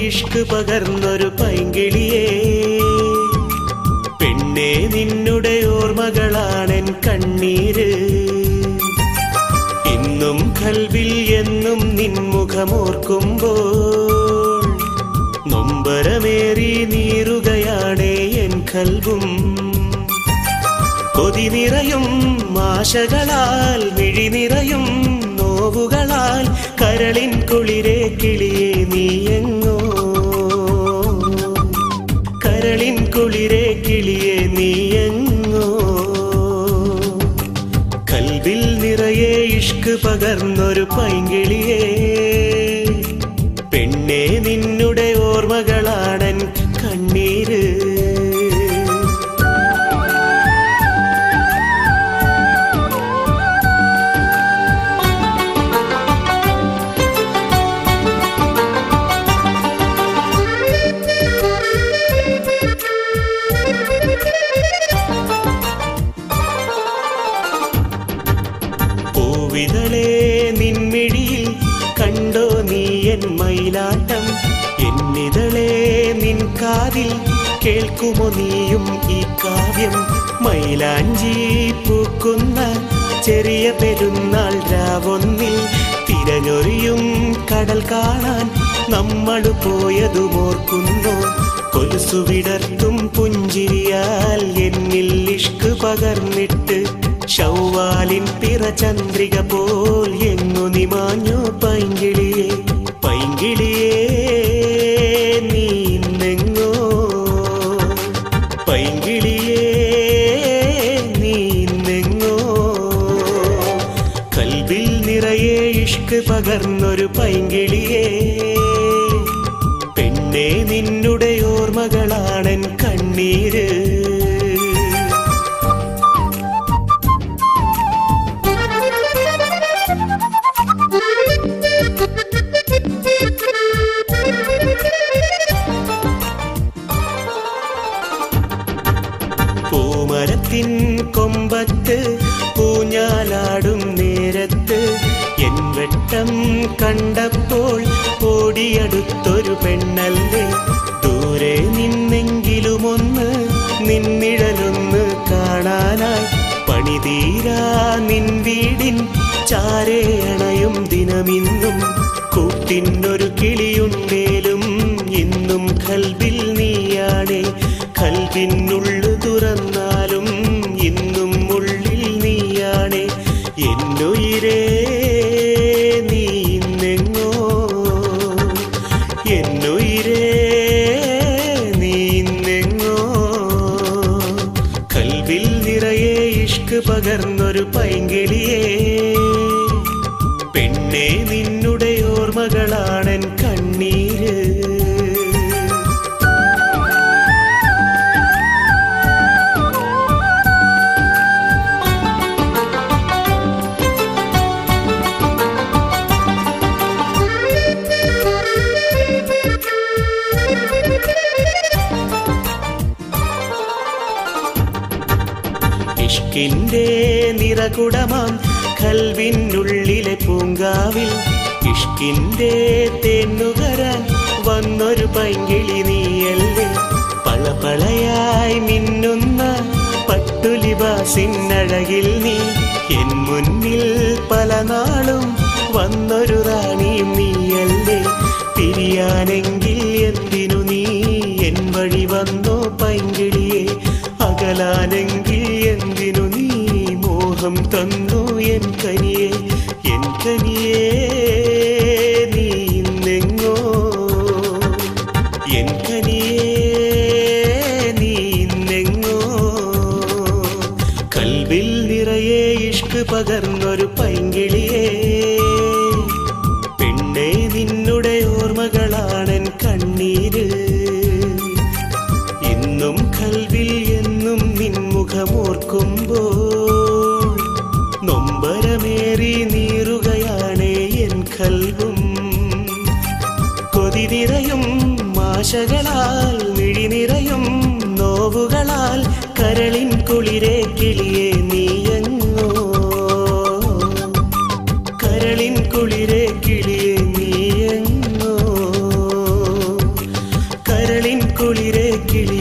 ഇഷ്ക് പകർന്നൊരു പൈങ്കിളിയേ പെണ്ണെ നിന്നുടെ ഓർമ്മകളാണെൻ കണ്ണീര് ഇന്നും കൽവിൽ എന്നും നിൻമുഖമോർക്കുമ്പോൾ നൊമ്പരമേറി നീറുകയാണേ എൻ കൽവും കൊതി നിറയും ആശകളാൽ മിഴി നിറയും നോവുകളാൽ കരളിൻ കുളിരെ കിളിയെ നീയെങ്ങോ കരളിൻ കുളിരെ കിളിയെ നീയെങ്ങോ കൽവിൽ നിറയെ ഇഷ്ക് പകർന്നൊരു പൈങ്കിളിയേ പെണ്ണെ നിന്നുടെ ഓർമ്മകളാണൻ കണ്ണീര് പൂവിതളേ നിൻമിഴിയിൽ കണ്ടോ നീ എൻ മയിലാട്ടം എന്നിതളേ നിൻ കാതിൽ കേൾക്കുമോ നീയും ഈ കാവ്യം മൈലാഞ്ചി പൂക്കുന്ന ചെറിയ പെരുന്നാൾ രാവൊന്നിൽ തിരഞ്ഞൊറിയും കടൽ കാണാൻ നമ്മൾ പോയതുമോർക്കുന്നു കൊലുസു വിടർത്തും പുഞ്ചിരിയാൽ എന്നിൽ ഇഷ്ക് പകർന്നിട്ട് ഷൗവാലിൻ പിറചന്ദ്രിക പോൽ എങ്ങു നിമാഞ്ഞു പൈങ്കിളിയെ പൈങ്കിളിയേ നീ ഇന്നെങ്ങോ പൈങ്കിളിയേ നീ ഇന്നെങ്ങോ കൽവിൽ നിറയെ ഇഷ്ക് പകർന്നൊരു പൈങ്കിളിയേ പെണ്ണെ നിന്നുടെ ഓർമ്മകളാണൻ കണ്ണീര് പൂമരത്തിൻ കൊമ്പത്ത് പൂഞ്ഞാലാടും നേരത്ത് എൻ വെട്ടം കണ്ടപ്പോൾ ഓടിയടുത്തൊരു പെണ്ണല്ലേ ദൂരെ നിന്നെങ്കിലുമൊന്ന് നിന്നിഴലൊന്ന് കാണാനായി പണിതീരാ നിൻ വീടിൻ ചാരേ അണയും ദിനമിന്നും കൂട്ടിനൊരു കിളിയുണ്ടേലും ഇന്നും കൽവിൽ നീയാണേ കൽവിനുള്ളു തുറന്നാലും ഇന്നും ഉള്ളിൽ നീയാണേ എന്നുയിരേ നീ ഇന്നെങ്ങോ എന്നുയിരേ നീ ഇന്നെങ്ങോ കൽവിൽ നിറയെ ഇഷ്ക് പകർന്നൊരു പൈങ്കിളിയേ പെണ്ണെ നിന്നുടെ ഓർമ്മകളാണൻ കണ്ണീര് ഇഷ്കിന്റെ നിറകുടമാം കൽവിനുള്ളിലെ പൂങ്കാവിൽ ഇഷ്കിന്റെ തേന്നുകരാൻ വന്നൊരു പൈങ്കിളി നീയല്ലേ പളപളയായി മിന്നുന്ന പട്ടുലിബാസിനഴകിൽ നീ എൻ മുന്നിൽ പല നാളും വന്നൊരു റാണിയും നീയല്ലേ പിരിയാനെങ്കിൽ എന്തിനു നീ എൻ വഴി വന്നോ പൈങ്കിളിയെ അകലാനെങ്കിൽ എന്തിനു നീ മോഹം തന്നു എൻ കനിയെ എൻ കനിയേ നീ ഇന്നെങ്ങോ എൻ കനിയേ നീ ഇന്നെങ്ങോ കൽവിൽ നിറയെ ഇഷ്ക് പകർന്നൊരു പൈങ്കിളിയേ പെണ്ണെ നിന്നുടെ ഓർമ്മകളാണൻ കണ്ണീര് ഇന്നും കൽവിൽ എന്നും നിൻമുഖമോർക്കുമ്പോൾ നൊമ്പരമേറി നീറുകയാണേ എൻ കൽവും കൊതി നിറയും ആശകളാൽ മിഴി നിറയും നോവുകളാൽ കരളിൻ കുളിരെ കിളിയെ നീയങ്ങോ കരളിൻ കുളിരെ കിളിയെ നീയങ്ങോ കിളിയേ